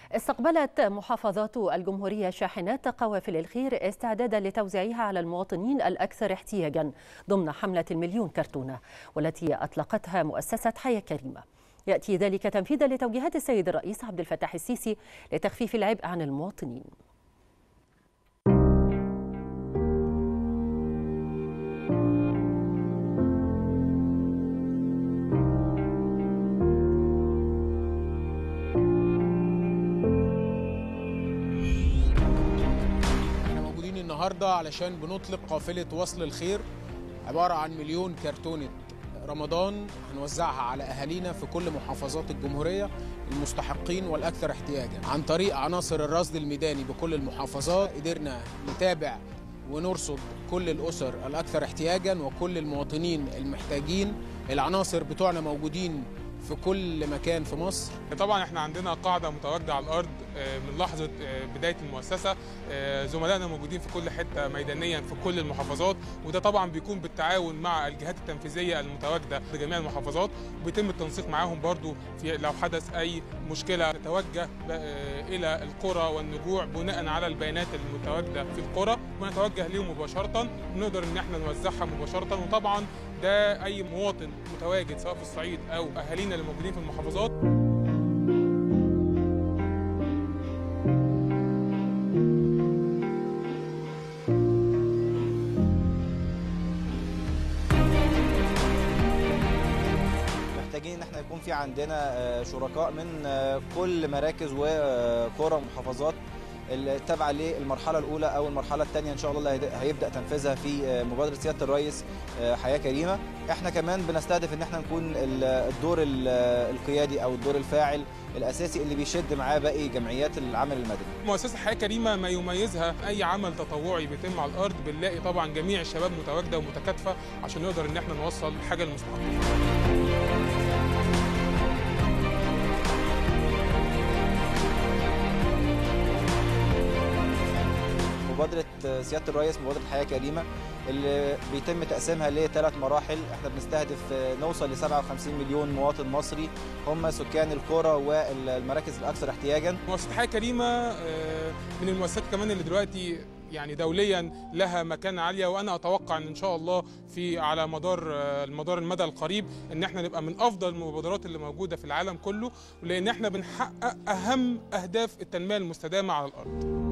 استقبلت محافظات الجمهورية شاحنات قوافل الخير استعدادا لتوزيعها على المواطنين الأكثر احتياجا ضمن حملة المليون كرتونة والتي أطلقتها مؤسسة حياة كريمة يأتي ذلك تنفيذا لتوجيهات السيد الرئيس عبد الفتاح السيسي لتخفيف العبء عن المواطنين احنا موجودين النهارده علشان بنطلق قافله وصل الخير عباره عن مليون كرتونه رمضان هنوزعها على اهالينا في كل محافظات الجمهوريه المستحقين والاكثر احتياجا عن طريق عناصر الرصد الميداني بكل المحافظات قدرنا نتابع ونرصد كل الاسر الاكثر احتياجا وكل المواطنين المحتاجين العناصر بتوعنا موجودين في كل مكان في مصر طبعا احنا عندنا قاعده متواجده على الارض آه، من لحظه آه، بدايه المؤسسه آه، زملائنا موجودين في كل حته ميدانيا في كل المحافظات وده طبعا بيكون بالتعاون مع الجهات التنفيذيه المتواجده في جميع المحافظات وبيتم التنسيق معاهم برضو في لو حدث اي مشكله نتوجه آه، الى القرى والنجوع بناء على البيانات المتواجده في القرى ونتوجه ليهم مباشره ونقدر ان احنا نوزعها مباشره وطبعا ده اي مواطن متواجد سواء في الصعيد او اهالينا اللي موجودين في المحافظات محتاجين ان احنا يكون في عندنا آه، شركاء من آه، كل مراكز وقرى ومحافظات التابعه للمرحله الاولى او المرحله الثانيه ان شاء الله اللي هيد- هيبدا تنفيذها في آه، مبادره سياده الرئيس آه، حياه كريمه احنا كمان بنستهدف ان احنا نكون ال- الدور ال- القيادي او الدور الفاعل الاساسي اللي بيشد معاه باقي جمعيات العمل المدني مؤسسة حياة كريمة ما يميزها أي عمل تطوعي بيتم على الأرض بنلاقي طبعا جميع الشباب متواجدة ومتكاتفة عشان نقدر إن احنا نوصل حاجة للمستحقين. مبادره آه، سياده الرئيس مبادره حياه كريمه اللي بيتم تقسيمها لثلاث مراحل احنا بنستهدف آه، نوصل ل 57 مليون مواطن مصري هم سكان القرى والمراكز الاكثر احتياجا مؤسسة حياة كريمة آه، من المؤسسات كمان اللي دلوقتي يعني دوليا لها مكانة عالية وأنا أتوقع إن إن شاء الله في على مدار آه، المدار المدى القريب إن إحنا نبقى من أفضل المبادرات اللي موجودة في العالم كله لأن إحنا بنحقق أهم أهداف التنمية المستدامة على الأرض.